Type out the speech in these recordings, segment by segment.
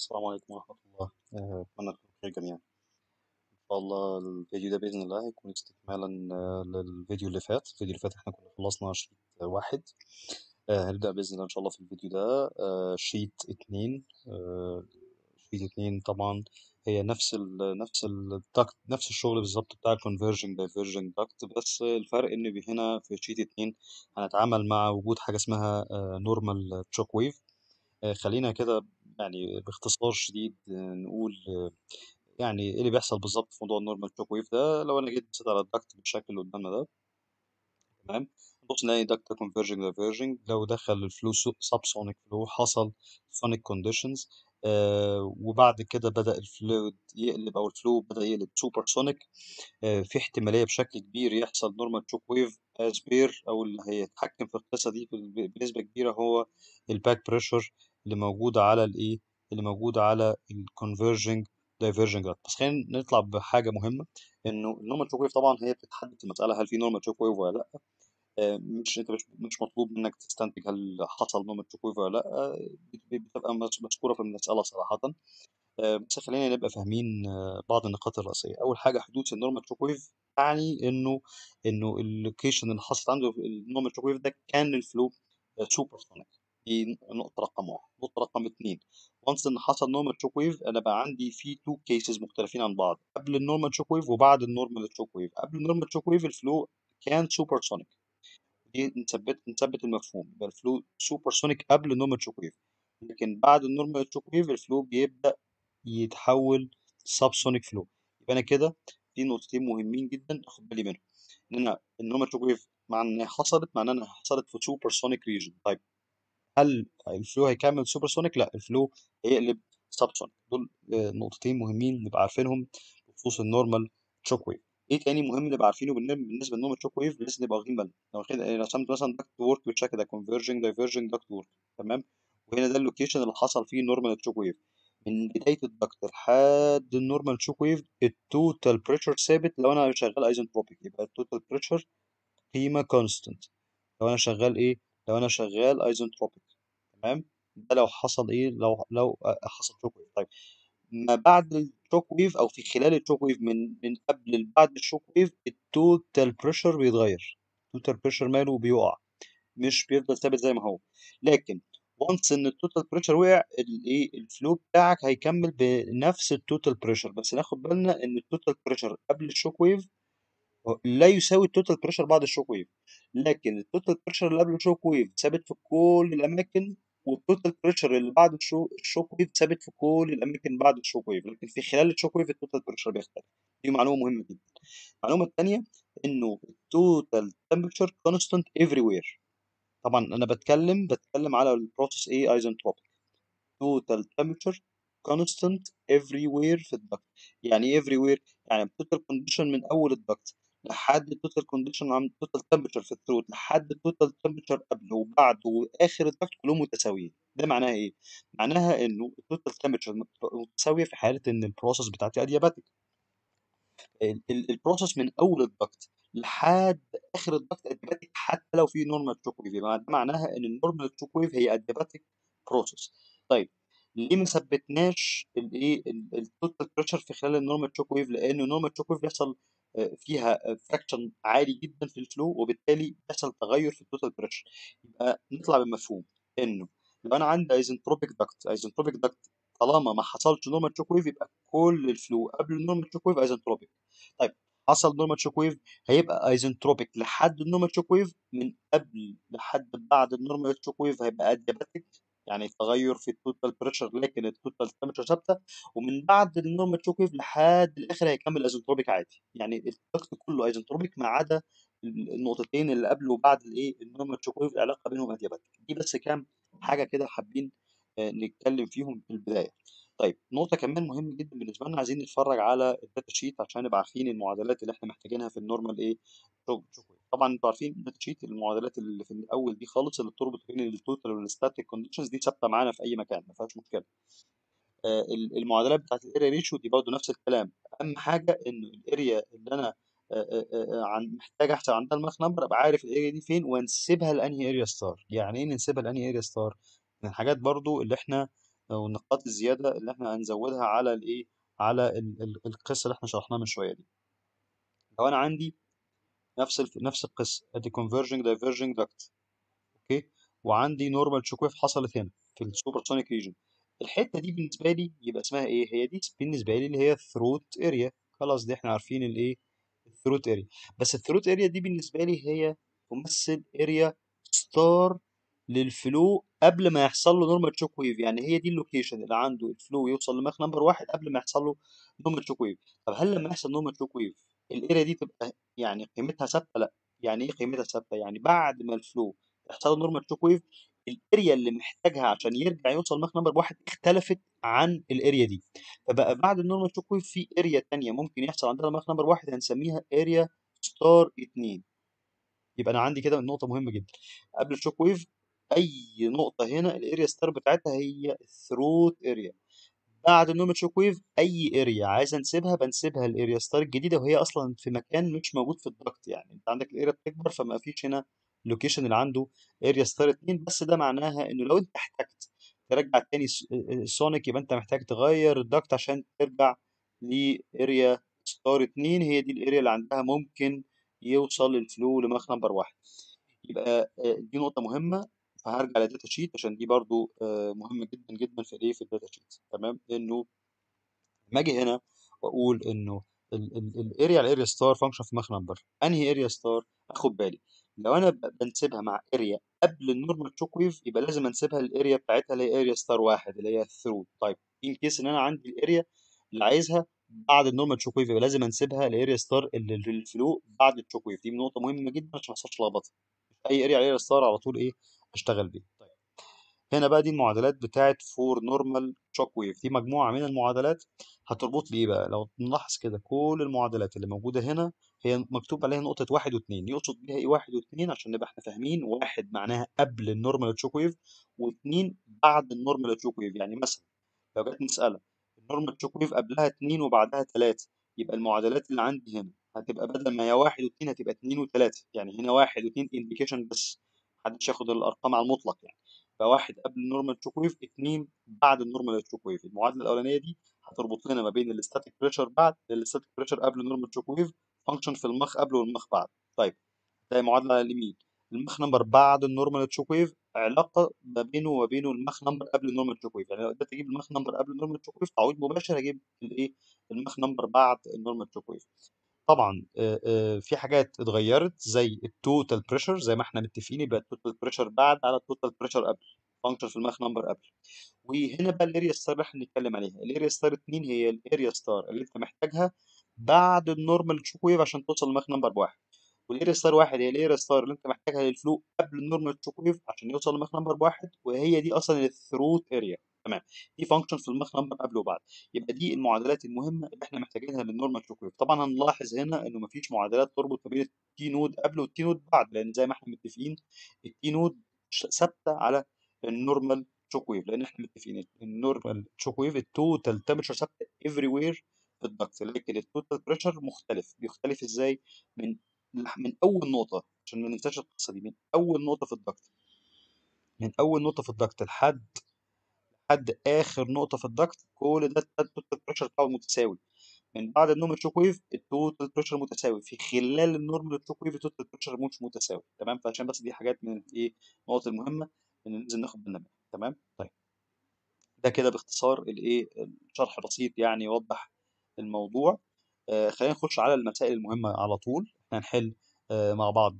السلام عليكم ورحمة الله آه، أتمنى تكونوا بخير جميعا إن شاء الله الفيديو ده بإذن الله هيكون استكمالا آه، للفيديو اللي فات الفيديو اللي فات احنا كنا خلصنا شيت واحد آه، هنبدأ بإذن الله إن شاء الله في الفيديو ده آه، شيت اتنين آه، شيت اتنين طبعا هي نفس ال نفس الدكت نفس الشغل بالظبط بتاع الكونفرجنج دايفرجنج دكت بس الفرق إن هنا في شيت اتنين هنتعامل مع وجود حاجة اسمها نورمال تشوك ويف خلينا كده يعني باختصار شديد آه، نقول آه، يعني ايه اللي بيحصل بالظبط في موضوع النورمال شوك ويف ده لو انا جيت بصيت على الدكت بالشكل اللي قدامنا ده تمام نبص نلاقي دكت كونفرجنج دايفرجنج لو دخل الفلو سب سونيك فلو حصل سونيك كونديشنز آه وبعد كده بدأ الفلويد يقلب او الفلو بدأ يقلب سوبر سونيك آه في احتمالية بشكل كبير يحصل نورمال شوك ويف از بير او اللي هيتحكم في القصة دي بنسبة كبيرة هو الباك بريشر اللي موجودة على الايه اللي موجودة على الكونفرجنج دايفرجنج بس خلينا نطلع بحاجة مهمة انه النورمال شوك ويف طبعا هي بتتحدد في المسألة هل في نورمال شوك ويف ولا لا آه، مش انت مش مش مطلوب منك تستنتج هل حصل نورمال شوك ويف ولا لا آه، بتبقى مذكورة في المسألة صراحة آه، بس خلينا نبقى فاهمين آه، بعض النقاط الرئيسية أول حاجة حدوث النورمال شوك ويف تعني إنه إنه اللوكيشن اللي حصلت عنده النورمال شوك ويف ده كان الفلو سوبر سونيك دي نقطة رقم واحد نقطة رقم اتنين وانس إن حصل نورمال شوك ويف أنا بقى عندي في تو كيسز مختلفين عن بعض قبل النورمال شوك ويف وبعد النورمال شوك ويف قبل النورمال شوك ويف الفلو كان سوبر سونيك دي نثبت نثبت المفهوم يبقى الفلو سوبر سونيك قبل النورمال شوك ويف لكن بعد النورمال شوك ويف الفلو بيبدأ يتحول سب سونيك فلو يبقى انا كده في نقطتين مهمين جدا اخد بالي منهم ان انا النورمال شوك ويف مع انها حصلت مع انها حصلت في سوبر سونيك ريجن طيب هل الفلو هيكمل سوبر سونيك لا الفلو هيقلب سب سونيك دول آه، نقطتين مهمين نبقى عارفينهم بخصوص النورمال شوك ويف ايه تاني مهم نبقى عارفينه بالنسبه بالنسبة للنورمال شوك ويف لازم نبقى واخدين بالنا لو واخد رسمت مثلا داكت وورك بالشكل ده كونفرجنج دايفرجنج داكت وورك تمام وهنا ده اللوكيشن اللي حصل فيه النورمال شوك ويف من بداية الدكت لحد النورمال شوك ويف التوتال بريشر ثابت لو انا شغال ايزنتروبيك يبقى التوتال بريشر قيمة كونستنت لو انا شغال ايه لو انا شغال ايزنتروبيك تمام ده لو حصل ايه لو لو حصل شوك ويف طيب ما بعد الشوك ويف او في خلال الشوك ويف من من قبل لبعد الشوك ويف التوتال بريشر بيتغير التوتال بريشر ماله بيقع مش بيفضل ثابت زي ما هو لكن وانس ان التوتال بريشر وقع الايه الفلو بتاعك هيكمل بنفس التوتال بريشر بس ناخد بالنا ان التوتال بريشر قبل الشوك ويف لا يساوي التوتال بريشر بعد الشوك ويف لكن التوتال بريشر اللي قبل الشوك ويف ثابت في كل الاماكن والتوتال بريشر اللي بعد الشو الشوك ويف ثابت في كل الاماكن بعد الشوك ويف لكن في خلال الشوك ويف التوتال بريشر بيختلف دي معلومه مهمه جدا المعلومه الثانيه انه التوتال تمبرتشر كونستانت افري وير طبعا انا بتكلم بتكلم على البروسيس ايه ايزنتروبيك توتال تمبرتشر كونستانت افري وير في الدكت يعني ايه افري وير يعني التوتال كونديشن من اول الدكت لحد التوتال كونديشن عند التوتال تمبرتشر في الثروت لحد التوتال تمبرتشر قبل وبعد واخر الدكت كلهم متساويين ده معناها ايه معناها انه التوتال تمبرتشر متساويه في حاله ان البروسيس بتاعتي ادياباتيك البروسيس من اول الدكت لحد اخر الدكت ادياباتيك حتى لو في نورمال شوك ويف يبقى معناها ان النورمال شوك ويف هي ادياباتيك بروسيس طيب ليه ما ثبتناش الايه التوتال بريشر في خلال النورمال شوك ويف لان النورمال شوك ويف بيحصل آه، فيها فراكشن عالي جدا في الفلو وبالتالي بيحصل تغير في التوتال بريشر يبقى نطلع بمفهوم انه لو انا عندي ايزنتروبيك دكت ايزنتروبيك دكت طالما ما حصلش نورمال شوك ويف يبقى كل الفلو قبل النورمال شوك ويف ايزنتروبيك طيب حصل نورمال شوك ويف هيبقى ايزنتروبيك لحد النورمال شوك ويف من قبل لحد بعد النورمال شوك ويف هيبقى ادياباتيك يعني تغير في التوتال بريشر لكن التوتال تمبرتشر ثابته ومن بعد النورمال شوك ويف لحد الاخر هيكمل ايزنتروبيك عادي يعني الضغط كله ايزنتروبيك ما عدا النقطتين اللي قبل وبعد الايه النورمال شوك ويف العلاقه بينهم ادياباتيك دي بس كام حاجه كده حابين آه، نتكلم فيهم في البدايه طيب نقطة كمان مهمة جدا بالنسبة لنا عايزين نتفرج على الداتا شيت عشان نبقى عارفين المعادلات اللي احنا محتاجينها في النورمال ايه شوك شوك ويف طبعا انتوا عارفين الداتا شيت المعادلات اللي في الاول دي خالص اللي بتربط بين التوتال والستاتيك كونديشنز دي ثابته معانا في اي مكان ما فيهاش مشكله آه، ال- المعادلات بتاعت الاريا ريشيو دي برضه نفس الكلام اهم حاجه ان الاريا اللي انا آه، آه، آه، عن محتاج احسب عندها الماخ نمبر ابقى عارف الاريا دي فين وانسبها لانهي اريا ستار يعني ايه ننسبها لانهي اريا ستار من الحاجات برضو اللي احنا او النقاط الزياده اللي احنا هنزودها على الايه على ال- ال- القصه اللي احنا شرحناها من شويه دي لو انا عندي نفس الف... نفس القصه ادي converging diverging duct اوكي وعندي نورمال شوك ويف حصلت هنا في السوبر سونيك ريجن الحته دي بالنسبه لي يبقى اسمها ايه هي دي بالنسبه لي اللي هي الثروت اريا خلاص دي احنا عارفين الايه الثروت اريا بس الثروت اريا دي بالنسبه لي هي تمثل اريا ستار للفلو قبل ما يحصل له نورمال شوك ويف يعني هي دي اللوكيشن اللي عنده الفلو يوصل لماخ نمبر واحد قبل ما يحصل له نورمال شوك ويف طب هل لما يحصل نورمال شوك ويف الاريا دي تبقى يعني قيمتها ثابته لا يعني ايه قيمتها ثابته يعني بعد ما الفلو يحصل له نورمال شوك ويف الاريا اللي محتاجها عشان يرجع يوصل ماخ نمبر واحد اختلفت عن الاريا دي فبقى بعد النورمال شوك ويف في اريا تانية ممكن يحصل عندها ماخ نمبر واحد هنسميها اريا ستار 2 يبقى انا عندي كده نقطه مهمه جدا قبل الشوك ويف اي نقطه هنا الاريا ستار بتاعتها هي الثروت اريا بعد النورمال شوك ويف اي اريا عايز انسبها بنسبها الاريا ستار الجديده وهي اصلا في مكان مش موجود في الضغط يعني انت عندك الاريا بتكبر فما فيش هنا اللوكيشن اللي عنده اريا ستار 2 بس ده معناها انه لو انت احتجت ترجع تاني سونيك يبقى انت محتاج تغير الضغط عشان ترجع لاريا ستار 2 هي دي الاريا اللي عندها ممكن يوصل الفلو لماخ نمبر واحد يبقى آه، دي نقطة مهمة فهرجع للداتا شيت عشان دي برضو آه، مهمة جدا جدا في الايه في الداتا شيت تمام انه لما اجي هنا واقول انه الاريا الاريا ستار فانكشن في ماخ نمبر انهي اريا ستار اخد بالي لو انا ب- بنسبها مع اريا قبل النورمال شوك ويف يبقى لازم انسبها الاريا بتاعتها اللي هي اريا ستار واحد اللي هي الثرو طيب ان كيس ان انا عندي الاريا اللي عايزها بعد النورمال شوك ويف يبقى لازم انسبها لاريا ستار اللي اللي الفلو بعد الشوك ويف دي نقطه مهمه جدا عشان ما يحصلش لخبطه اي اريا اريا ستار على طول ايه اشتغل بيه طيب هنا بقى دي المعادلات بتاعت فور نورمال شوك ويف دي مجموعه من المعادلات هتربط لي ايه بقى لو نلاحظ كده كل المعادلات اللي موجوده هنا هي مكتوب عليها نقطه واحد واثنين يقصد بيها ايه واحد واثنين عشان نبقى احنا فاهمين واحد معناها قبل النورمال شوك ويف واثنين بعد النورمال شوك ويف يعني مثلا لو جت مساله النورمال شوك ويف قبلها اتنين وبعدها تلاته يبقى المعادلات اللي عندي هنا هتبقى بدل ما هي واحد واتنين هتبقى اتنين وتلاته يعني هنا واحد واتنين انديكيشن بس محدش ياخد الارقام على المطلق يعني فواحد قبل النورمال شوك ويف اتنين بعد النورمال شوك ويف المعادله الاولانيه دي هتربط لنا ما بين الستاتيك بريشر بعد الستاتيك بريشر قبل النورمال شوك ويف فانكشن في المخ قبل والمخ بعد طيب ده معادله على اليمين المخ نمبر بعد النورمال تشوك ويف علاقه ما بينه وما بينه المخ نمبر قبل النورمال تشوك ويف يعني لو قدرت اجيب المخ نمبر قبل النورمال تشوك ويف تعويض مباشر هجيب الايه المخ نمبر بعد النورمال تشوك ويف طبعا آه، آه، في حاجات اتغيرت زي التوتال بريشر زي ما احنا متفقين يبقى التوتال بريشر بعد على التوتال بريشر قبل فانكشن في المخ نمبر قبل وهنا بقى الاريا ستار اللي احنا بنتكلم عليها الاريا ستار 2 هي الاريا ستار اللي انت محتاجها بعد النورمال تشوك ويف عشان توصل لماخ نمبر بواحد والاريا ستار واحد هي الاريا ستار اللي انت محتاجها للفلو قبل النورمال تشوك ويف عشان يوصل لماخ نمبر بواحد وهي دي اصلا الثروت اريا تمام دي فانكشن في الماخ نمبر قبل وبعد يبقى دي المعادلات المهمه اللي احنا محتاجينها للنورمال تشوك ويف طبعا هنلاحظ هنا انه مفيش معادلات تربط ما بين التي نود قبل والتي نود بعد لان زي ما احنا متفقين التي نود ش- ثابته على النورمال شوك ويف لان احنا متفقين النورمال شوك ويف التوتال تمبرتشر ثابته افري وير في الضغط لكن التوتال بريشر مختلف بيختلف ازاي من من اول نقطه عشان ما ننساش القصه دي من اول نقطه في الضغط من اول نقطه في الضغط لحد لحد اخر نقطه في الضغط كل ده التوتال بريشر بتاعه متساوي من بعد النورمال شوك ويف التوتال بريشر متساوي في خلال النورمال شوك ويف التوتال بريشر مش متساوي تمام فعشان بس دي حاجات من ايه النقط المهمه اللي لازم ناخد بالنا منها تمام طيب ده كده باختصار الايه شرح بسيط يعني يوضح الموضوع آه خلينا نخش على المسائل المهمة على طول احنا هنحل آه مع بعض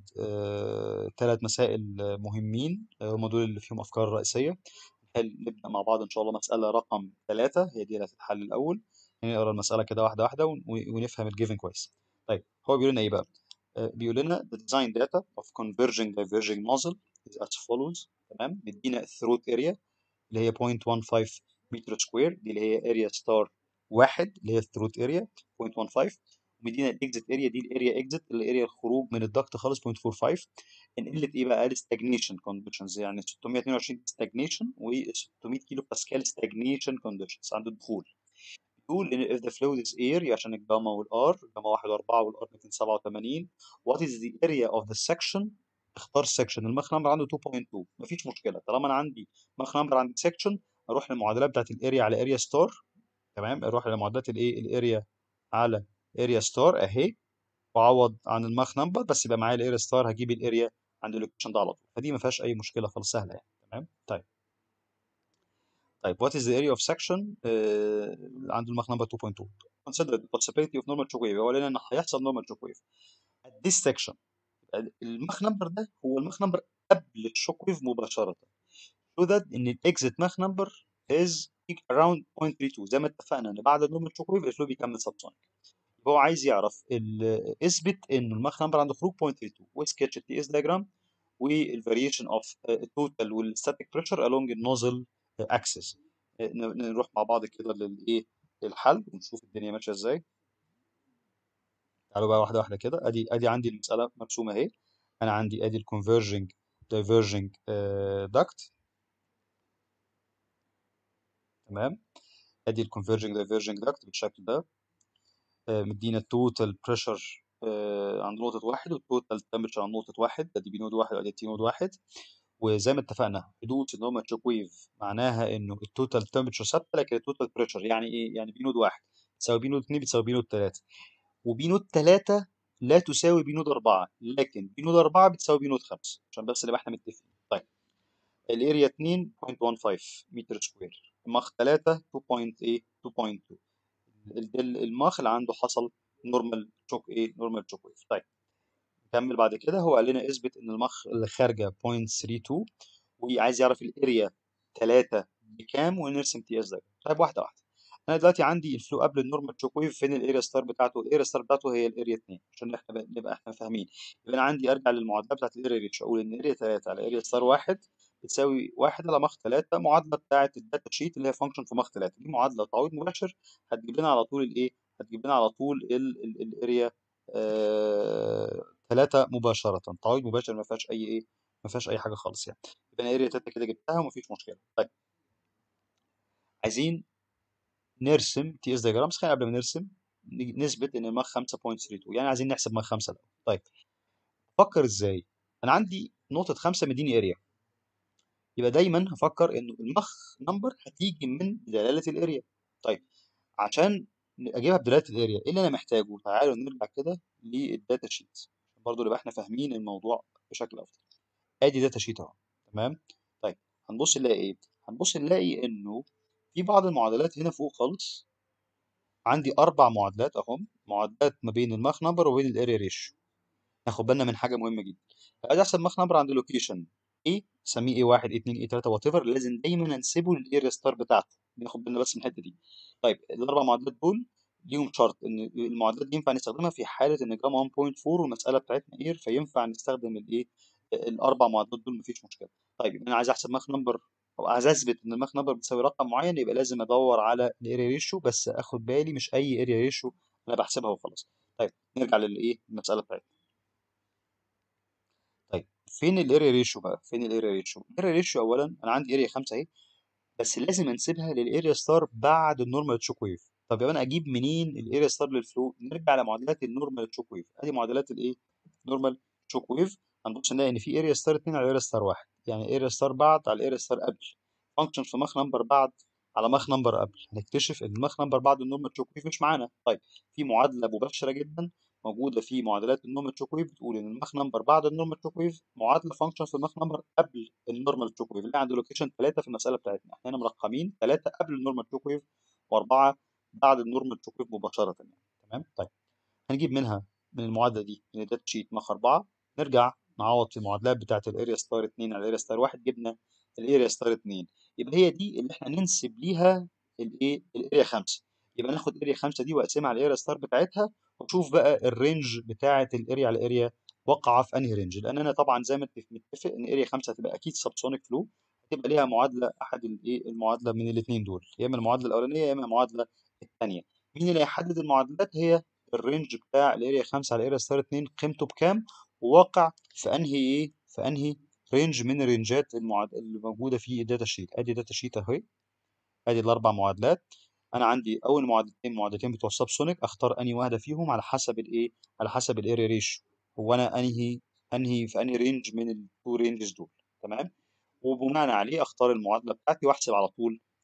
ثلاث مسائل آه، مهمين آه، هم دول اللي فيهم أفكار رئيسية نحل نبدأ مع بعض إن شاء الله مسألة رقم ثلاثة هي دي اللي هتتحل الأول نقرا المسألة كده واحدة واحدة ون- ونفهم الجيفن كويس طيب هو بيقول لنا إيه بقى؟ آه، بيقول لنا the design data of converging diverging nozzle is as follows تمام مدينا الثروت اريا اللي هي 0.15 متر سكوير دي اللي هي اريا ستار واحد اللي هي الثروت اريا 0.15 ومدينا الاكزيت اريا دي الاريا اكزيت اللي اريا الخروج من الضغط خالص 0.45 انقلت ايه بقى قال ستاجنيشن كونديشنز يعني 622 ستاجنيشن و 600 كيلو باسكال ستاجنيشن كونديشنز عند الدخول بيقول ان if the fluid is air عشان الجاما والار جاما 1 و4 والار 287 what is the area of the section اختار section المخ نمبر عنده 2.2 مفيش مشكله طالما انا عندي مخ نمبر عند section اروح للمعادلات بتاعت الاريا على اريا ستار تمام اروح لمعادلات الايه الاريا على اريا ستار اهي واعوض عن الماخ نمبر بس يبقى معايا الاريا ستار هجيب الاريا عند اللوكيشن ده على طول فدي ما فيهاش اي مشكله خالص سهله يعني تمام طيب طيب what is the area of section uh, عند الماخ نمبر 2.2 consider the possibility of normal shock wave هو لنا ان هيحصل normal shock wave at this section الماخ نمبر ده هو الماخ نمبر قبل الشوك ويف مباشره so that ان الاكزيت ماخ نمبر is around 0.32 زي ما اتفقنا ان بعد النورمال شوك ويف الفلو بيكمل سبسونيك هو عايز يعرف ال- اثبت ان الماخ نمبر عند خروج 0.32 وسكتش التي اس دايجرام والفاريشن اوف التوتال والستاتيك بريشر along النوزل اكسس نروح مع بعض كده للايه للحل ونشوف الدنيا ماشيه ازاي تعالوا بقى واحده واحده كده ادي ادي عندي المساله مرسومه اهي انا عندي ادي الكونفرجنج دايفرجنج داكت تمام ادي الكونفرجنج دايفرجنج داكت بالشكل ده آه، مدينا التوتال بريشر عند نقطة واحد والتوتال تمبرتشر عند نقطة واحد ادي بي نود واحد وادي تي نود واحد وزي ما اتفقنا حدوث النورمال شوك ويف معناها انه التوتال تمبرتشر ثابته لكن التوتال بريشر يعني ايه؟ يعني بي نود واحد تساوي بي نود 2 بتساوي بي نود 3 وبي نود 3 لا تساوي بي نود 4 لكن بي نود 4 بتساوي بي نود 5 عشان بس نبقى احنا متفقين طيب الاريا 2.15 متر سكوير ماخ 3 2.8 2.2 ال- الماخ اللي عنده حصل نورمال شوك ايه نورمال شوك ويف طيب نكمل بعد كده هو قال لنا اثبت ان المخ اللي خارجه 0.32 وعايز يعرف الاريا 3 بكام ونرسم تي اس ده طيب واحده واحده انا دلوقتي عندي الفلو قبل النورمال شوك ويف فين الاريا ستار بتاعته الاريا ستار بتاعته هي الاريا 2 عشان احنا بقى- نبقى احنا فاهمين يبقى انا عندي ارجع للمعادله بتاعت الاريا ريتش اقول ان اريا 3 على اريا ستار 1 بتساوي 1 على ماخ 3 معادله بتاعت الداتا شيت اللي هي فانكشن في ماخ 3 دي معادله تعويض مباشر هتجيب لنا على طول الايه هتجيب لنا على طول الاريا 3 مباشره تعويض مباشر ما فيهاش اي ايه ما فيهاش اي حاجه خالص يعني يبقى انا اريا 3 كده جبتها ومفيش مشكله طيب عايزين نرسم تي اس دياجرام بس خلينا قبل ما نرسم ن- نثبت ان الماخ 5.32 يعني عايزين نحسب ماخ 5 الاول طيب افكر ازاي انا عندي نقطه 5 مديني اريا يبقى دايما هفكر انه الماخ نمبر هتيجي من دلاله الاريا طيب عشان اجيبها بدلاله الاريا ايه اللي انا محتاجه تعالوا نرجع كده للداتا شيت برضه نبقى احنا فاهمين الموضوع بشكل افضل ادي داتا شيت اهو تمام طيب هنبص نلاقي ايه هنبص نلاقي انه في بعض المعادلات هنا فوق خالص عندي اربع معادلات اهم معادلات ما بين الماخ نمبر وبين الاريا ريشيو ناخد بالنا من حاجه مهمه جدا عايز احسب ماخ نمبر عند اللوكيشن ايه سميه ايه 1 ايه 2 ايه 3 وات ايفر لازم دايما انسبه للاريا ستار بتاعته ناخد بالنا بس من الحته دي طيب الاربع معادلات دول ليهم شرط ان المعادلات دي ينفع نستخدمها في حاله ان جاما 1.4 والمساله بتاعتنا اير فينفع نستخدم الايه الاربع معادلات دول مفيش مشكله طيب يبقى انا عايز احسب ماخ نمبر او عايز اثبت ان الماخ نمبر بتساوي رقم معين يبقى لازم ادور على الاريا ريشيو بس اخد بالي مش اي اريا ريشيو انا بحسبها وخلاص طيب نرجع للايه المساله بتاعتنا طيب فين الاريا ريشيو بقى فين الاريا ريشيو الاريا ريشيو اولا انا عندي اريا 5 اهي بس لازم انسبها للاريا ستار بعد النورمال تشوك ويف طب يبقى انا اجيب منين الاريا ستار للفلو نرجع لمعادلات النورمال تشوك ويف ادي معادلات الايه نورمال تشوك ويف هنبص نلاقي ان في اريا ستار 2 على اريا ستار 1 يعني اريا ستار بعد على اريا ستار قبل فانكشن في ماخ نمبر بعد على ماخ نمبر قبل هنكتشف ان الماخ نمبر بعد النورمال تشوك ويف مش معانا طيب في معادله مباشره جدا موجوده في معادلات النورمال تشوك ويف بتقول ان الماخ نمبر بعد النورمال تشوك ويف معادله فانكشن في الماخ نمبر قبل النورمال تشوك ويف اللي عند لوكيشن 3 في المساله بتاعتنا احنا هنا مرقمين 3 قبل النورمال تشوك ويف و4 بعد النورمال تشوك ويف مباشره يعني تمام طيب هنجيب منها من المعادله دي من الداتا شيت ماخ 4 نرجع نعوض في المعادلات بتاعه الاريا ستار 2 على الاريا ستار 1 جبنا الاريا ستار 2 يبقى هي دي اللي احنا ننسب ليها الايه الاريا 5 يبقى ناخد اريا 5 دي واقسمها على الاريا ستار بتاعتها واشوف بقى الرينج بتاعه الاريا على الاريا واقعه في انهي رينج لان انا طبعا زي ما انت متفق ان اريا 5 هتبقى اكيد سبسونيك فلو هتبقى ليها معادله احد الايه المعادله من الاثنين دول يا اما المعادله الاولانيه يا اما المعادله الثانيه مين اللي هيحدد المعادلات هي الرينج بتاع الاريا 5 على الاريا ستار 2 قيمته بكام وواقع في انهي ايه في انهي رينج من الرينجات المعاد... اللي موجوده في الداتا شيت ادي داتا شيت اهي ادي الاربع معادلات انا عندي اول معادلتين معادلتين بتوع سابسونيك اختار انهي واحده فيهم على حسب الايه على حسب الاريا ريشيو هو انا انهي انهي في انهي رينج من التو رينجز دول تمام وبناء عليه اختار المعادله بتاعتي واحسب على طول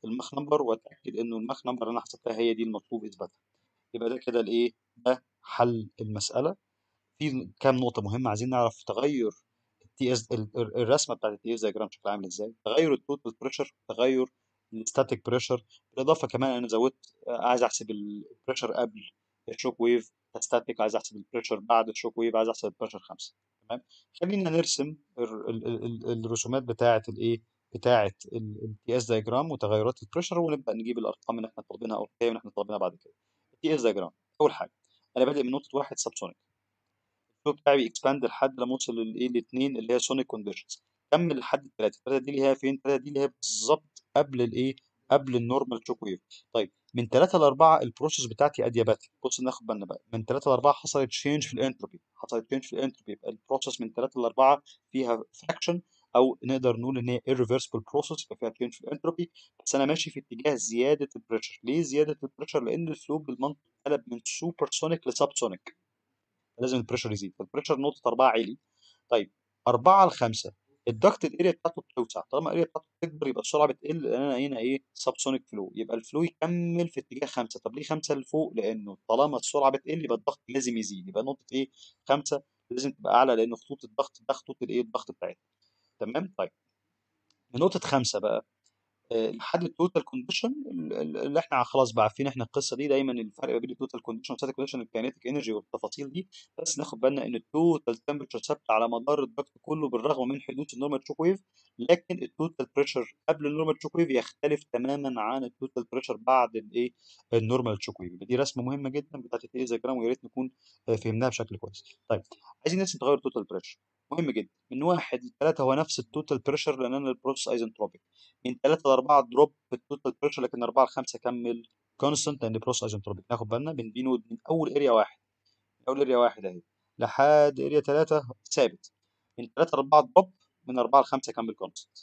الماخ نمبر واتاكد انه الماخ نمبر اللي انا حسبتها هي دي المطلوب اثباتها يبقى ده كده الايه ده حل المساله في كام نقطه مهمه عايزين نعرف تغير التي اس الرسمه بتاعت التي اس دايجرام شكلها عامل ازاي تغير التوتال بريشر تغير الستاتيك بريشر بالاضافه كمان انا زودت آه، عايز احسب البريشر قبل الشوك ويف ستاتيك عايز احسب البريشر بعد الشوك ويف عايز احسب البريشر 5 تمام خلينا نرسم ال- ال- ال- الرسومات بتاعه الايه بتاعه التي اس دايجرام وتغيرات البريشر ونبدا نجيب الارقام اللي احنا طالبينها او القيم اللي احنا طالبينها بعد كده التي اس دايجرام اول حاجه انا بادئ من نقطه واحد سبسونيك الفلو بتاعي بيكسباند لحد لما اوصل للايه الاثنين اللي هي سونيك كونديشنز كمل لحد الثلاثه الثلاثه دي اللي هي فين الثلاثه دي اللي هي بالظبط قبل الايه قبل النورمال شوك ويف طيب من 3 ل 4 البروسيس بتاعتي ادياباتيك بص ناخد بالنا بقى من 3 ل 4 حصلت تشينج في الانتروبي حصلت تشينج في الانتروبي يبقى البروسيس من 3 ل 4 فيها فراكشن او نقدر نقول ان هي irreversible process يبقى فيها تشينج في الانتروبي بس انا ماشي في اتجاه زياده البريشر ليه زياده البريشر لان الفلو بالمنطق قلب من سوبر سونيك لسب سونيك لازم البريشر يزيد فالبريشر نقطه 4 عالي طيب 4 ل 5 الضغط الاريا بتاعته بتوسع طالما الاريا بتاعته بتكبر يبقى السرعه بتقل لان انا هنا ايه سب سونيك فلو يبقى الفلو يكمل في اتجاه 5 طب ليه 5 لفوق لانه طالما السرعه بتقل يبقى الضغط لازم يزيد يبقى نقطه ايه 5 لازم تبقى اعلى لان خطوط الضغط ده خطوط الايه الضغط بتاعتها تمام طيب من نقطه 5 بقى آه، لحد التوتال كونديشن اللي احنا خلاص بقى عارفين احنا القصه دي دايما الفرق ما بين التوتال كونديشن والستاتيك كونديشن الكاينيتيك انرجي والتفاصيل دي بس ناخد بالنا ان التوتال تمبرتشر ثابته على مدار الضغط كله بالرغم من حدوث النورمال شوك ويف لكن التوتال بريشر قبل النورمال شوك ويف يختلف تماما عن التوتال بريشر بعد الايه النورمال شوك ويف دي رسمه مهمه جدا بتاعت الايه دايجرام ويا ريت نكون آه، فهمناها بشكل كويس طيب عايزين نرسم تغير التوتال بريشر مهم جدا من واحد لثلاثه هو نفس التوتال بريشر لان انا البروسيس ايزنتروبيك من 3 ل 4 دروب في التوتال بريشر لكن 4 ل 5 كمل كونستنت لان بروسيس ايزنتروبيك ناخد بالنا من بي نود من اول اريا واحد من اول اريا واحد اهي لحد اريا 3 ثابت من 3 ل 4 دروب من 4 ل 5 كمل كونستنت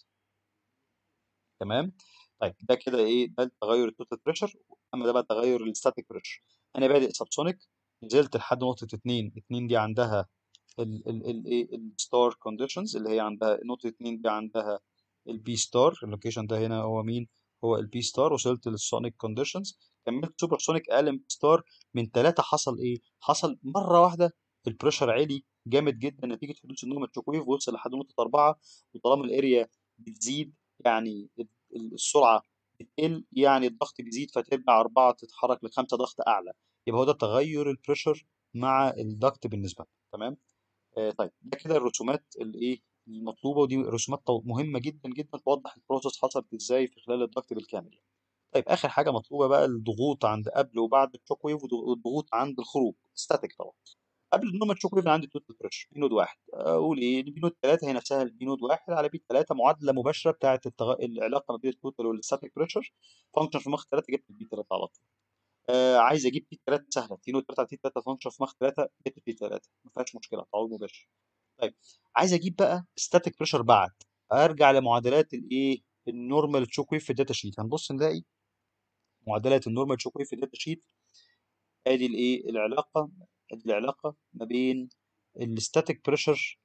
تمام طيب ده كده ايه ده تغير التوتال بريشر اما ده بقى تغير الستاتيك بريشر انا بادئ سبسونيك نزلت لحد نقطه 2 2 دي عندها الايه الستار كونديشنز اللي هي عندها نقطه 2 دي عندها البي ستار اللوكيشن ده هنا هو مين هو البي ستار وصلت للسونيك كونديشنز كملت سوبر سونيك اقل من ستار من ثلاثة حصل ايه حصل مره واحده البريشر عالي جامد جدا نتيجه حدوث النورمال شوك ويف وصل لحد نقطه أربعة وطالما الاريا بتزيد يعني ال- ال- السرعه بتقل يعني الضغط بيزيد فترجع أربعة تتحرك لخمسة ضغط أعلى يبقى هو ده تغير البريشر مع الضغط بالنسبة لنا تمام آه طيب ده كده الرسومات الايه المطلوبه ودي رسومات طو- مهمه جدا جدا توضح البروسيس حصلت ازاي في خلال الضغط بالكامل يعني. طيب اخر حاجه مطلوبه بقى الضغوط عند قبل وبعد الشوك ويف والضغوط عند الخروج ستاتيك طبعا قبل النورمال شوك ويف أنا عندي توتال بريشر بي نود واحد اقول ايه البي نود 3 هي نفسها البي نود واحد على بي 3 معادله مباشره بتاعه التغ... العلاقه ما بين التوتال والستاتيك بريشر فانكشن في مخ 3 جبت البي 3 على طول آه عايز اجيب بي 3 سهله تي نود 3 على تي 3 فانكشن في مخ 3 جبت بي 3 ما فيهاش مشكله تعويض مباشر طيب عايز اجيب بقى ستاتيك بريشر بعد ارجع لمعادلات الايه النورمال شوك ويف في الداتا شيت هنبص نلاقي معادلات النورمال شوك ويف في الداتا شيت ادي الايه العلاقه ادي العلاقه ما بين الستاتيك بريشر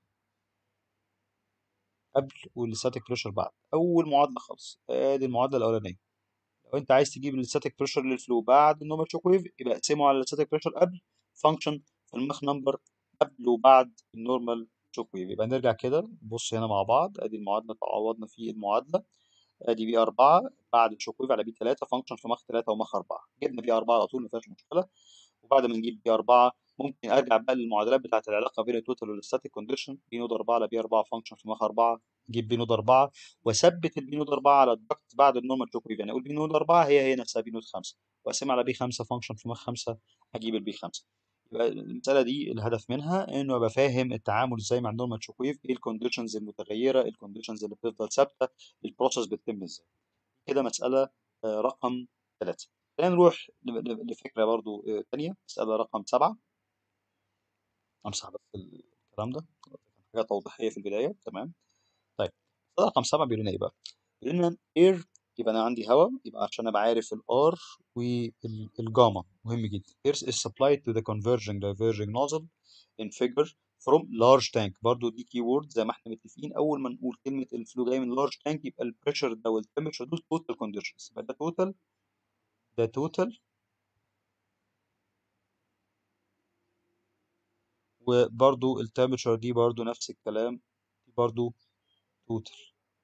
قبل والستاتيك بريشر بعد اول معادله خالص ادي المعادله الاولانيه لو انت عايز تجيب الستاتيك بريشر للفلو بعد النورمال شوك ويف يبقى اقسمه على الستاتيك بريشر قبل فانكشن في المخ نمبر قبل وبعد النورمال شوك ويف يبقى نرجع كده نبص هنا مع بعض ادي المعادله تعوضنا في المعادله ادي بي 4 بعد الشوك ويف على بي 3 فانكشن في مخ 3 ومخ 4 جبنا بي 4 على طول ما فيهاش مشكله وبعد ما نجيب بي 4 ممكن ارجع بقى للمعادلات بتاعه العلاقه بين التوتال والستاتيك كونديشن بي نود 4 على بي 4 فانكشن في مخ 4 اجيب بي نود 4 واثبت البي نود 4 على الضغط بعد النورمال شوك ويف يعني اقول بي نود 4 هي هي نفسها بي نود 5 واقسمها على بي 5 فانكشن في مخ 5 اجيب البي 5 يبقى المساله دي الهدف منها انه ابقى فاهم التعامل ازاي مع النورمال شوك ويف ايه الكونديشنز المتغيره الكونديشنز اللي بتفضل ثابته البروسيس بتتم ازاي كده مساله آه، رقم 3 خلينا نروح ل- ل- لفكره برضو آه، تانية مساله رقم 7 امسح بس الكلام ده حاجه توضيحيه في البدايه تمام طيب مساله رقم 7 بيقول لنا ايه بقى بيقول لنا air يبقى انا عندي هواء يبقى عشان ابقى عارف الار والجاما مهم جدا air is supplied to the converging diverging nozzle in figure فروم لارج تانك برضو دي كي وورد زي ما احنا متفقين اول ما نقول كلمه الفلو جاي من لارج تانك يبقى البريشر ده والتمبرتشر دول توتال كونديشنز يبقى ده توتال ده توتال وبرضو التمبرتشر دي برضو نفس الكلام دي برضو توتال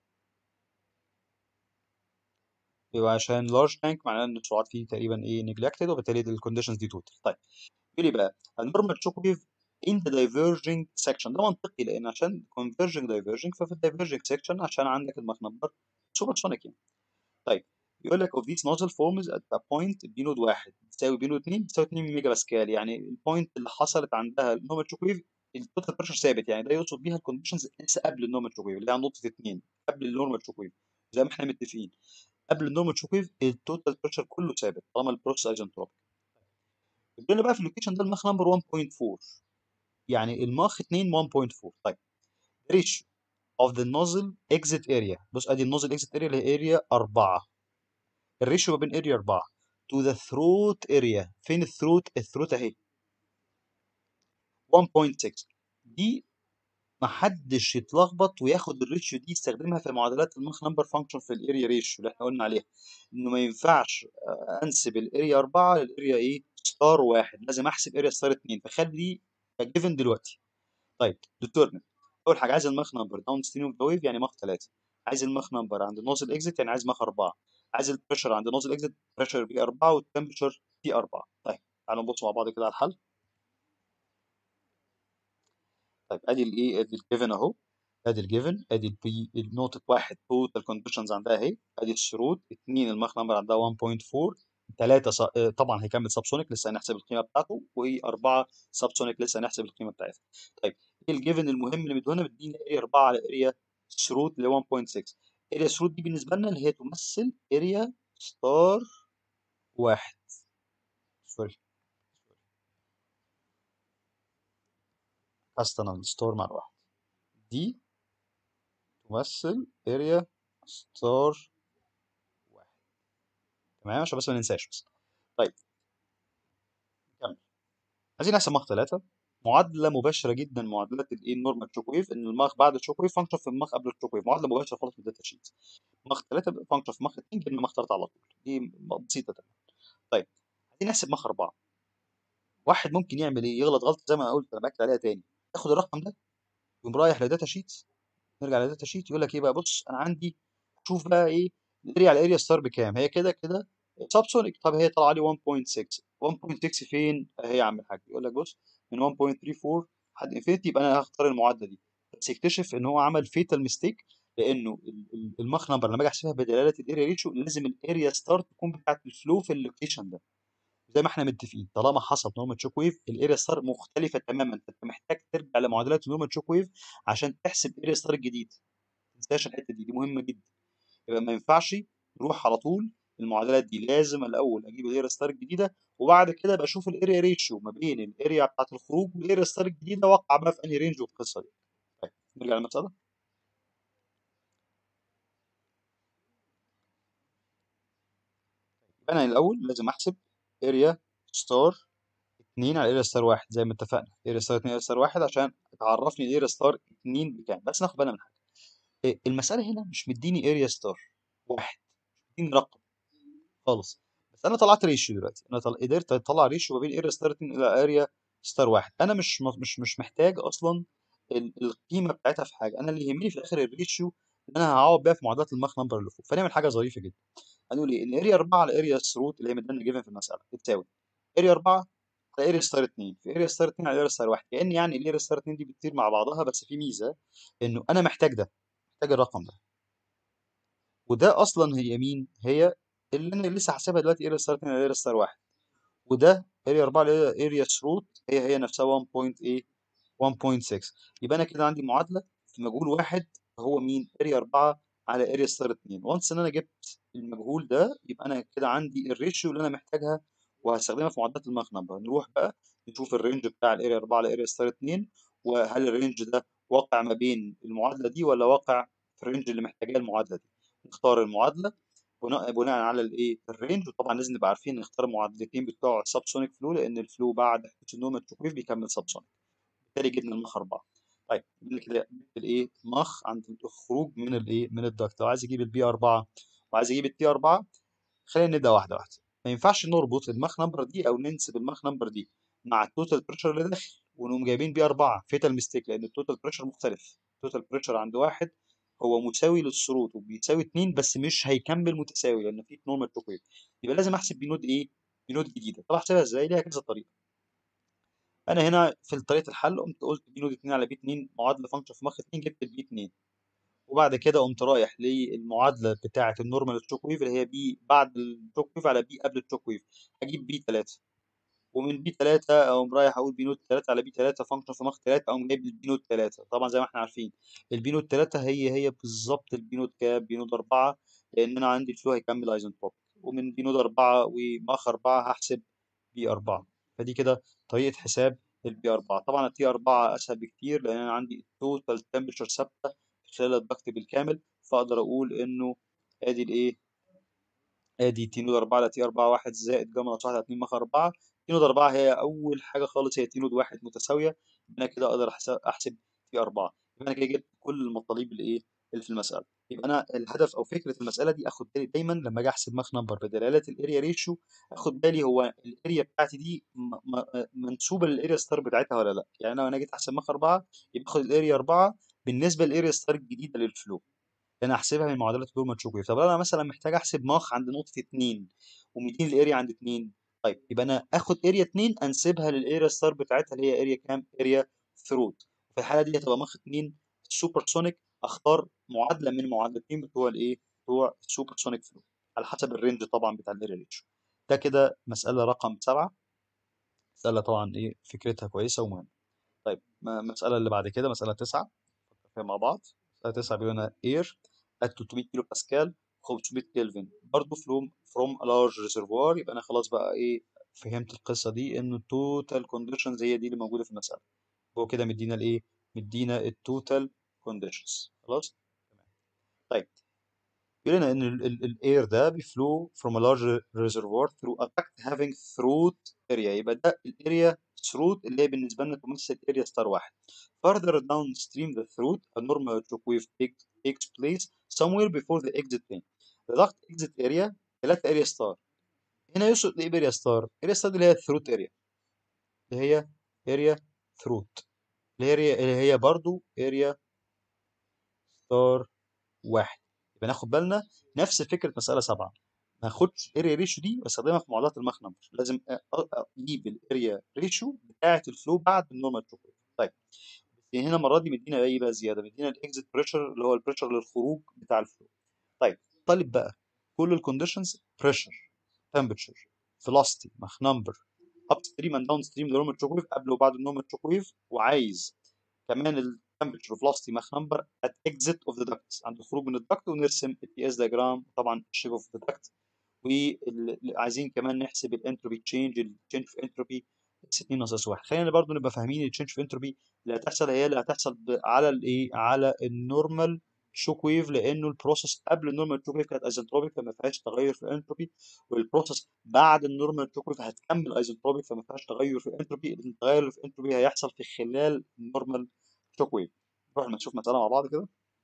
يبقى عشان لارج تانك معناه ان السرعات فيه تقريبا ايه نيجلكتد وبالتالي الكونديشنز دي توتال طيب يقول لي بقى النورمال شوك ويف in the diverging section ده منطقي لان عشان converging diverging ففي الدايفرجنج section عشان عندك الماخ نمبر سوبرسونيك يعني طيب يقول لك of these nozzle forms at a point بي نود 1 بتساوي بي نود 2 بتساوي 2 ميجا باسكال يعني البوينت اللي حصلت عندها النورمال شوك ويف التوتال بريشر ثابت يعني ده يقصد بيها الكونديشنز لسه قبل النورمال شوك ويف اللي هي عند نقطه 2 قبل النورمال شوك ويف زي ما احنا متفقين قبل النورمال شوك ويف التوتال بريشر كله ثابت طالما البروسيس ايزنتروبيك يقول لنا بقى في اللوكيشن ده الماخ نمبر 1.4 يعني الماخ 2 1.4 طيب ريشيو of the nozzle exit area بص ادي النوزل exit area اللي هي اريا 4 الريشيو ما بين اريا 4 to the throat area فين الثروت الثروت اهي 1.6 دي ما حدش يتلخبط وياخد الريشيو دي يستخدمها في معادلات الماخ نمبر فانكشن في الاريا ريشيو اللي احنا قلنا عليها انه ما ينفعش آه، انسب الاريا 4 للاريا ايه ستار واحد لازم احسب اريا ستار 2 فخلي دي جيفن دلوقتي طيب ديترمن اول حاجه عايز الماخ نمبر داون ستريم اوف ذا ويف يعني ماخ 3 عايز الماخ نمبر عند النوزل اكزيت يعني عايز ماخ 4 عايز البريشر عند النوزل اكزيت بريشر بي 4 والتمبرتشر تي 4 طيب تعالوا نبص مع بعض كده على الحل طيب ادي الايه ادي الجيفن اهو ادي الجيفن ادي البي النقطه واحد توتال كونديشنز عندها اهي ادي الشروط اثنين الماخ نمبر عندها 1.4 ثلاثة ص... آه، طبعا هيكمل سابسونيك لسه هنحسب القيمة بتاعته وأربعة سابسونيك لسه هنحسب القيمة بتاعتها. طيب ايه الجيفن المهم اللي مديهولنا مدينا اريا 4 على اريا شروط اللي هي 1.6 اريا شروط دي بالنسبة لنا اللي هي تمثل اريا ستار واحد سوري كاستنال ستار مع واحد دي تمثل اريا ستار واحد تمام عشان بس ما ننساش بس طيب نكمل عايزين نحسب ماخ 3 معادله مباشره جدا معادلات الايه النورمال شوك ويف ان الماخ بعد الشوك ويف فانكشن في الماخ قبل الشوك ويف معادله مباشره خالص من الداتا شيت ماخ 3 فانكشن في ماخ 2 كلمه ماخ 3 على طول دي بسيطه تمام طيب عايزين نحسب ماخ 4 واحد ممكن يعمل ايه يغلط غلطه زي ما انا قلت انا باكد عليها تاني ياخد الرقم ده يقوم رايح لداتا شيت نرجع لداتا شيت يقول لك ايه بقى بص انا عندي شوف بقى ايه الاريا على الاريا ستار بكام هي كده كده سابسونيك طب هي طالعه لي 1.6 1.6 فين اهي يا عم الحاج يقول لك بص من 1.34 لحد انفينيتي يبقى انا هختار المعادله دي بس يكتشف ان هو عمل فيتال ميستيك لانه ال- ال- الماخ نمبر لما اجي احسبها بدلاله الاريا ريشيو لازم الاريا ستار تكون بتاعت الفلو في اللوكيشن ده زي ما احنا متفقين طالما حصل نورمال شوك ويف الاريا ستار مختلفه تماما انت محتاج ترجع لمعادلات النورمال شوك ويف عشان تحسب الاريا ستار الجديد ما تنساش الحته دي دي مهمه جدا يبقى ما ينفعش نروح على طول المعادلات دي لازم الاول اجيب الاريا ستار الجديده وبعد كده ابقى اشوف الاريا ريشيو ما بين الاريا بتاعت الخروج والاريا ستار الجديده واقع بقى في انهي رينج والقصه دي طيب نرجع للمساله يبقى انا الاول لازم احسب اريا ستار 2 على اريا ستار 1 زي ما اتفقنا اريا ستار 2 اريا ستار 1 عشان تعرفني الاريا ستار 2 بكام بس ناخد بالنا من حاجه إيه، المساله هنا مش مديني اريا ستار واحد مش مديني رقم خالص بس انا طلعت ريشيو دلوقتي انا طل... قدرت اطلع ريشيو ما بين اريا ستار 2 الى اريا ستار 1 انا مش مش مش محتاج اصلا ال- القيمه بتاعتها في حاجه انا اللي يهمني في الاخر الريشيو اللي انا هعوض بيها في معادلات الماخ نمبر اللي فوق فنعمل حاجه ظريفه جدا هنقول ايه ان اريا 4 على اريا ثروت اللي هي مدانا جيفن في المساله بتساوي اريا 4 على اريا ستار 2 في اريا ستار 2 على اريا ستار 1 كان يعني الاريا ستار 2 دي بتطير مع بعضها بس في ميزه انه انا محتاج ده محتاج الرقم ده وده اصلا هي مين هي اللي انا لسه حاسبها دلوقتي اريا ستار 2 على اريا ستار 1 وده اريا 4 اللي هي اريا ثروت هي هي نفسها 1.8 1.6 يبقى انا كده عندي معادله في مجهول واحد هو مين اريا 4 على اريا ستار 2 وانس ان انا جبت المجهول ده يبقى انا كده عندي الريشيو اللي انا محتاجها وهستخدمها في معادلات الماخ نمبر نروح بقى نشوف الرينج بتاع الاريا 4 على اريا ستار 2 وهل الرينج ده واقع ما بين المعادله دي ولا واقع في الرينج اللي محتاجاه المعادله دي نختار المعادله بناء بناء على الايه الرينج وطبعا لازم نبقى عارفين نختار المعادلتين بتوع السبسونيك فلو لان الفلو بعد حدوث النوم التكويف بيكمل سبسونيك وبالتالي جبنا المخ 4 طيب يبقى كده جبت الايه مخ عند الخروج من الايه من الدكت لو عايز اجيب البي 4 وعايز اجيب التي 4 خلينا نبدا واحده واحده ما ينفعش نربط الماخ نمبر دي او ننسب الماخ نمبر دي مع التوتال بريشر اللي داخل ونقوم جايبين بيه 4 فيتال ميستيك لان التوتال بريشر مختلف التوتال بريشر عند واحد هو مساوي للشروط وبيساوي 2 بس مش هيكمل متساوي لان في نورمال توك ويف يبقى لازم احسب بنود ايه؟ بنود جديده طب احسبها ازاي؟ ليها كذا طريقه انا هنا في طريقه الحل قمت قلت بي نود 2 على بي 2 معادله فانكشن في مخ 2 جبت البي 2 وبعد كده قمت رايح للمعادله بتاعه النورمال تشوك ويف اللي هي بي بعد التشوك ويف على بي قبل التشوك ويف هجيب بي 3 ومن بي 3 اقوم رايح اقول بي نوت 3 على بي 3 فانكشن في مخ 3 اقوم جايب البي نوت 3 طبعا زي ما احنا عارفين البي نوت 3 هي هي بالظبط البي نوت كام بي نوت 4 لان انا عندي الفلو هيكمل ايزنتروبيك ومن بي نوت 4 ومخ 4 هحسب بي 4 فدي كده طريقه حساب البي 4 طبعا التي 4 اسهل بكتير لان انا عندي التوتال تمبرتشر ثابته خلال الضغط بالكامل فاقدر اقول انه ادي الايه ادي تي نود 4 على تي 4 1 زائد جاما ناقص 1 على 2 مخ 4 تي نود 4 هي اول حاجه خالص هي تي نود 1 متساويه يبقى انا كده اقدر احسب تي 4 يبقى انا كده جبت كل المطالب اللي ايه اللي في المساله يبقى انا الهدف او فكره المساله دي اخد بالي دايما لما اجي احسب ماخ نمبر بدلاله الاريا ريشيو اخد بالي هو الاريا بتاعتي دي منسوبه للاريا ستار بتاعتها ولا لا يعني انا لو انا جيت احسب ماخ 4 يبقى اخد الاريا 4 بالنسبه للاريا ستار الجديده للفلو انا احسبها من معادلات الدور تشوك ويف طب انا مثلا محتاج احسب ماخ عند نقطه 2 ومدين الاريا عند 2 طيب يبقى انا اخد اريا 2 انسبها للاريا ستار بتاعتها اللي هي اريا كام اريا ثروت في الحاله دي هتبقى ماخ 2 سوبر سونيك اختار معادله من معادلتين بتوع الايه بتوع السوبر سونيك فلو على حسب الرينج طبعا بتاع الاريا ريتش ده كده مساله رقم 7 مساله طبعا ايه فكرتها كويسه ومهمه طيب المساله اللي بعد كده مساله 9 نفكر فيها مع بعض مساله 9 بيقول لنا اير at 300 كيلو باسكال 500 كلفن برضه فروم فروم ا لارج ريزرفوار يبقى انا خلاص بقى ايه فهمت القصه دي ان التوتال كونديشنز هي دي اللي موجوده في المساله هو كده مدينا الايه مدينا التوتال كونديشنز خلاص تمام طيب بيقول لنا ان الاير ده بيفلو from a large reservoir through a duct having throat area يبقى ده الاريا throat اللي هي بالنسبه لنا تمثل اريا ستار واحد further downstream the throat a normal shock wave takes place somewhere before the exit plane the duct exit area 3 اريا ستار هنا يقصد ايه باريا ستار اريا ستار اللي هي الثروت اريا اللي هي اريا ثروت اللي هي اللي هي برضو اريا ستار واحد يبقى ناخد بالنا نفس فكره مساله سبعه ما اخدش اريا ريشيو دي واستخدمها في معادلات الماخ نمبر لازم اجيب الاريا ريشيو بتاعه الفلو بعد النورمال تشوك طيب بس هنا المره دي مدينا ايه بقى زياده مدينا الاكزيت بريشر اللي هو البريشر للخروج بتاع الفلو طيب طالب بقى كل الكونديشنز بريشر temperature velocity ماخ نمبر اب ستريم اند داون ستريم للنورمال تشوك ويف قبل وبعد النورمال تشوك ويف وعايز كمان التمبرتشر velocity ماخ نمبر at exit of the ducts عند الخروج من الدكت ونرسم البي اس diagram طبعا الشيب اوف ذا duct وعايزين كمان نحسب الانتروبي تشينج التشينج في انتروبي اس 2 ناقص 1 خلينا برضو نبقى فاهمين التشينج في انتروبي اللي هتحصل هي اللي هتحصل على الايه على النورمال شوك ويف لانه البروسيس قبل النورمال شوك ويف كانت ايزنتروبيك فما فيهاش تغير في الانتروبي والبروسيس بعد النورمال شوك ويف هتكمل ايزنتروبيك فما فيهاش تغير في الانتروبي التغير اللي في الانتروبي هيحصل في خلال النورمال شوك ويف نروح لما نشوف مساله مع بعض كده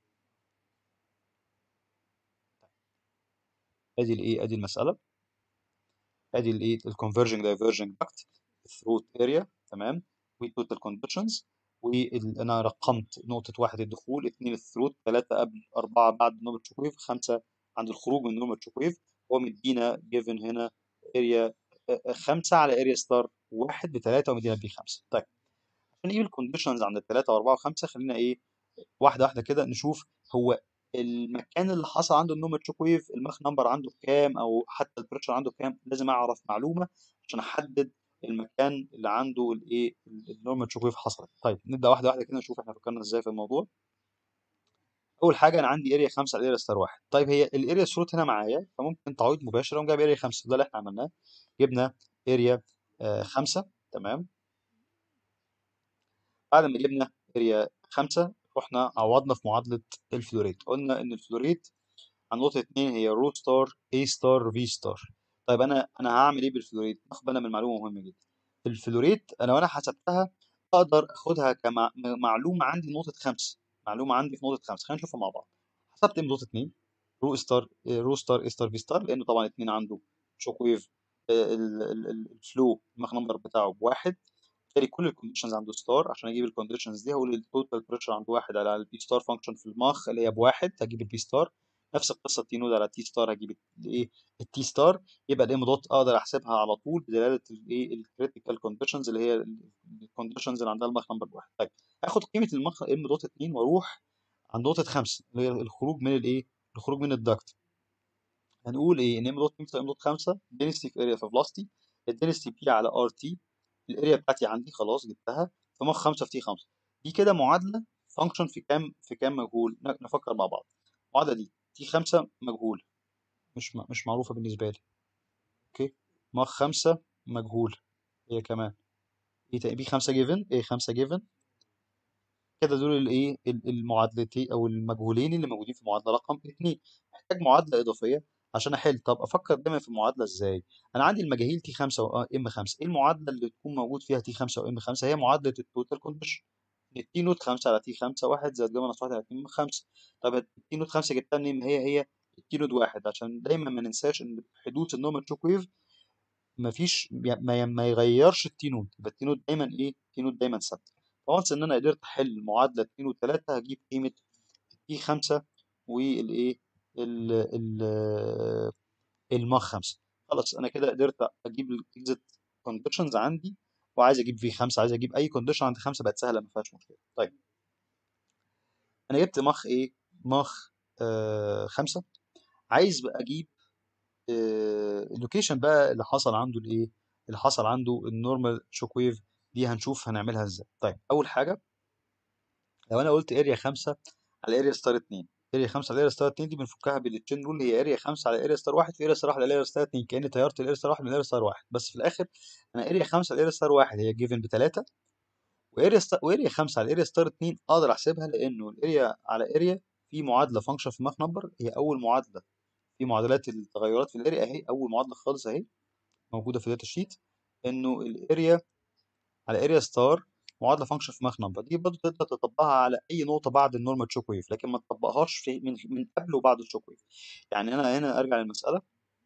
ادي الايه ادي المساله ادي الايه الكونفرجنج دايفرجنج داكت ثروت اريا تمام والتوتال كونديشنز وانا رقمت نقطة واحد الدخول اثنين الثروت ثلاثة قبل أربعة بعد النورمال تشوك ويف خمسة عند الخروج من النورمال تشوك ويف هو مدينا جيفن هنا اريا خمسة على اريا ستار واحد بثلاثة ومدينا بي خمسة طيب عشان نجيب الكونديشنز عند الثلاثة وأربعة وخمسة خلينا إيه واحدة واحدة كده نشوف هو المكان اللي حصل عنده النورمال تشوك ويف الماخ نمبر عنده كام أو حتى البريشر عنده كام لازم أعرف معلومة عشان أحدد المكان اللي عنده الايه النورمال تشوك ويف حصلت طيب نبدا واحده واحده كده نشوف احنا فكرنا ازاي في الموضوع اول حاجه انا عندي اريا 5 على اريا ستار 1 طيب هي الاريا ثروت هنا معايا فممكن تعويض مباشر اقوم جايب اريا 5 ده اللي احنا عملناه جبنا اريا 5 تمام بعد ما جبنا اريا 5 رحنا عوضنا في معادله الفلوريت قلنا ان الفلوريت عن نقطه 2 هي رو ستار اي ستار في ستار طيب انا انا هعمل ايه بالفلوريت؟ باخد بالنا من معلومه مهمه جدا. الفلوريت انا وانا حسبتها اقدر اخدها كمعلومه عندي نقطه خمسه معلومه عندي في نقطه خمسه خلينا نشوفها مع بعض حسبت ام نقطه 2 رو ستار رو ستار اي ستار في ستار لانه طبعا 2 عنده شوك ويف الفلو الماخ نمبر بتاعه بواحد بالتالي كل الكونديشنز عنده ستار عشان اجيب الكونديشنز دي هقول التوتال بريشر عنده واحد على البي ستار فانكشن في الماخ اللي هي بواحد هجيب البي ستار نفس القصه تي نود على تي ستار هجيب الايه التي ستار يبقى الام دوت اقدر احسبها على طول بدلاله الايه الكريتيكال كونديشنز اللي هي الكونديشنز اللي عندها الماخ نمبر بواحد طيب هاخد قيمه الماخ ام دوت 2 واروح عند نقطه 5 اللي هي الخروج من الايه الخروج من الدكت هنقول ايه ان ام دوت 2 ام دوت 5 density في اريا في velocity الدنسيتي بي على ار تي الاريا بتاعتي عندي خلاص جبتها في مخ 5 في تي 5 دي كده معادله فانكشن في كام في كام مجهول نفكر مع بعض المعادله دي تي 5 مجهول مش مش معروفه بالنسبه لي اوكي مخ 5 مجهول هي كمان ايه تاني بي 5 جيفن ايه 5 جيفن كده دول الايه المعادلتين او المجهولين اللي موجودين في معادله رقم 2 محتاج معادله اضافيه عشان احل طب افكر دايما في المعادله ازاي انا عندي المجاهيل تي 5 وام 5 ايه المعادله اللي تكون موجود فيها تي 5 وام 5 هي معادله التوتال كونديشن التي نوت 5 على تي 5 1 زائد جاما ناقص 1 على 2 5 طب التي نوت 5 جبتها منين هي هي التي نوت 1 عشان دايما ما ننساش ان حدوث النورمال شوك ويف مفيش ما, ما يغيرش التي نوت يبقى التي نوت دايما ايه التي نوت دايما ثابته فونس ان انا قدرت احل معادله 2 و3 هجيب قيمه تي 5 والايه ال ال الماخ 5 خلاص انا كده قدرت اجيب الاكزيت كونديشنز عندي وعايز اجيب في 5 عايز اجيب اي كونديشن عند 5 بقت سهله ما فيهاش مشكله طيب انا جبت ماخ ايه ماخ آه 5 عايز بقى اجيب آه اللوكيشن بقى اللي حصل عنده الايه اللي حصل عنده النورمال شوك ويف دي هنشوف هنعملها ازاي طيب اول حاجه لو انا قلت اريا 5 على اريا ستار 2 اريا 5 على اريا ستار 2 دي بنفكها بالتشين رول هي اريا 5 على اريا ستار 1 في اريا ستار 1 على اريا ستار 2 كاني طيرت الاريا ستار 1 من اريا ستار 1 بس في الاخر انا اريا 5 على اريا ستار 1 هي جيفن ب 3 واريا ستار واريا 5 على اريا ستار 2 اقدر احسبها لانه الاريا على اريا في معادله فانكشن في ماخ نمبر هي اول معادله في معادلات التغيرات في الاريا اهي اول معادله خالص اهي موجوده في الداتا شيت انه الاريا على اريا ستار معادله فانكشن في ماخ نمبر دي برضه تقدر تطبقها على اي نقطه بعد النورمال شوك ويف لكن ما تطبقهاش في من من قبل وبعد الشوك ويف يعني انا هنا ارجع للمساله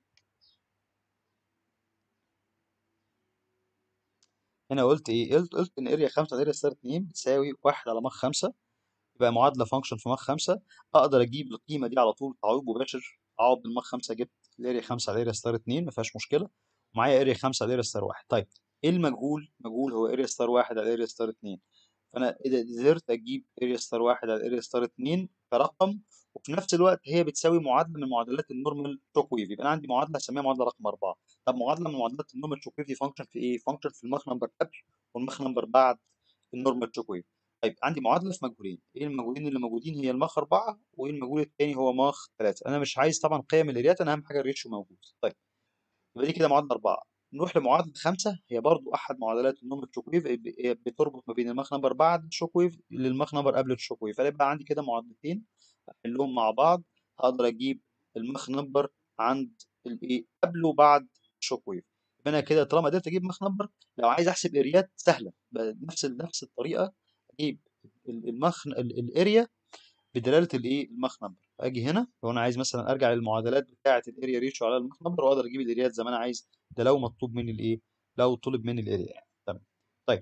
هنا قلت ايه قلت قلت ان اريا 5 على اريا ستار 2 بتساوي 1 على ماخ 5 يبقى معادله فانكشن في ماخ 5 اقدر اجيب القيمه دي على طول تعويض مباشر اعوض بالماخ 5 جبت الاريا 5 على اريا ستار 2 ما فيهاش مشكله ومعايا اريا 5 على اريا ستار 1 طيب ايه المجهول مجهول هو اريا ستار 1 على اريا ستار 2 فانا اذا قدرت اجيب اريا ستار 1 على اريا ستار 2 كرقم وفي نفس الوقت هي بتساوي معادله من معادلات النورمال شوك ويف يبقى انا عندي معادله هسميها معادله رقم 4 طب معادله من معادلات النورمال شوك ويف دي فانكشن في ايه فانكشن في الماخ نمبر قبل والماخ نمبر بعد النورمال شوك ويف طيب عندي معادله في مجهولين ايه المجهولين اللي موجودين هي الماخ 4 وايه المجهول الثاني هو ماخ 3 انا مش عايز طبعا قيم الاريات انا اهم حاجه الريتشو موجود طيب يبقى دي كده معادله 4 نروح لمعادله 5 هي برضو احد معادلات النورمال شوك ويف بتربط ما بين الماخ نمبر بعد الشوك ويف للماخ نمبر قبل الشوك ويف فيبقى عندي كده معادلتين احلهم مع بعض هقدر اجيب الماخ نمبر عند الايه قبل وبعد الشوك ويف يبقى انا كده طالما قدرت اجيب ماخ نمبر لو عايز احسب اريات سهله بنفس نفس الطريقه اجيب الماخ الاريا بدلاله الايه الماخ نمبر اجي هنا لو انا عايز مثلا ارجع للمعادلات بتاعه الاريا ريشيو على الماخ نمبر واقدر اجيب الاريات زي ما انا عايز ده لو مطلوب مني الايه لو طلب مني الاريا يعني تمام طيب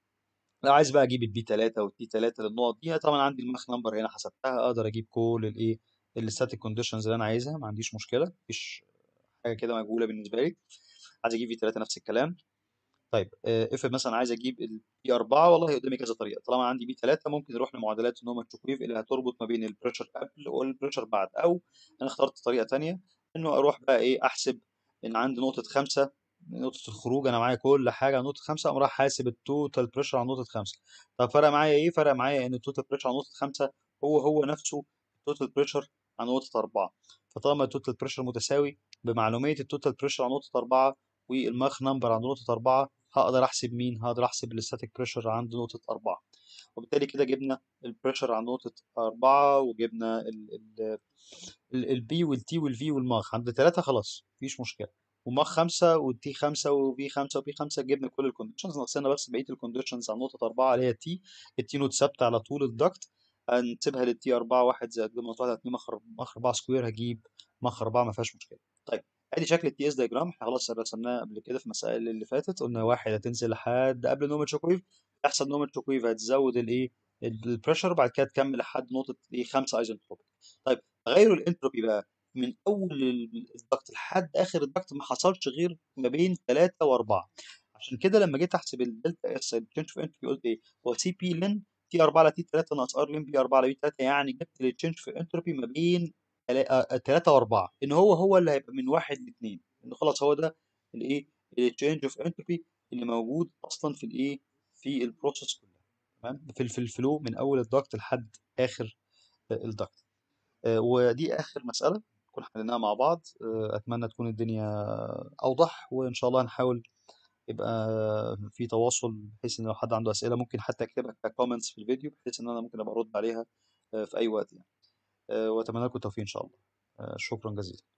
لو عايز بقى اجيب البي 3 والتي 3 للنقط دي طبعا عندي الماخ نمبر هنا حسبتها اقدر اجيب كل الايه الستاتيك كونديشنز اللي انا عايزها ما عنديش مشكله مفيش حاجه كده مجهوله بالنسبه لي عايز اجيب في 3 نفس الكلام طيب افرض مثلا عايز اجيب البي 4 والله قدامي كذا طريقه طالما عندي بي 3 ممكن اروح لمعادلات النورمال شوك ويف اللي هتربط ما بين البريشر قبل والبريشر بعد او انا اخترت طريقه ثانيه انه اروح بقى ايه احسب ان عندي نقطه 5 نقطه الخروج انا معايا كل حاجه نقطه 5 اقوم رايح حاسب التوتال بريشر على نقطه 5 طب فرق معايا ايه فرق معايا ان التوتال بريشر على نقطه 5 هو هو نفسه التوتال بريشر على نقطه 4 فطالما التوتال بريشر متساوي بمعلوميه التوتال بريشر على نقطه 4 والماخ نمبر عند نقطه 4 هقدر احسب مين هقدر احسب الستاتيك بريشر عند نقطة أربعة وبالتالي كده جبنا البريشر عند نقطة أربعة وجبنا البي والتي والفي والماخ عند ثلاثة خلاص مفيش مشكلة وماخ 5 والتي 5 وفي 5 وبي 5 جبنا كل الكونديشنز ناقصنا بس بقيه الكونديشنز على نقطه 4 اللي هي تي التي نوت ثابته على طول الدكت هنسيبها للتي 4 1 زائد جمله 1 2 مخ مخ 4 سكوير هجيب مخ 4 ما فيهاش مشكله طيب ادي شكل التي اس دايجرام احنا خلاص رسمناه قبل كده في المسائل اللي فاتت قلنا واحد هتنزل لحد قبل نومة شوك ويف يحصل نومة شوك ويف هتزود الايه البريشر وبعد كده تكمل لحد نقطه ايه 5 ايزنتروبيك طيب غيروا الانتروبي بقى من اول الضغط لحد اخر الضغط ما حصلش غير ما بين 3 و4 عشان كده لما جيت احسب الدلتا اس التشينج في انتروبي قلت ايه هو سي بي لين تي 4 على تي 3 ناقص ار لين بي 4 على بي 3 يعني جبت التشينج في انتروبي ما بين 3 و4 ان هو هو اللي هيبقى من 1 ل 2 ان خلاص هو ده الايه التشينج اوف انتروبي اللي موجود اصلا في الايه في البروسيس كلها تمام في في الفلو من اول الضغط لحد اخر الضغط ودي اخر مساله نكون حليناها مع بعض اتمنى تكون الدنيا اوضح وان شاء الله هنحاول يبقى في تواصل بحيث ان لو حد عنده اسئله ممكن حتى يكتبها ككومنتس في الفيديو بحيث ان انا ممكن ابقى ارد عليها في اي وقت يعني واتمنى لكم التوفيق ان شاء الله شكرا جزيلا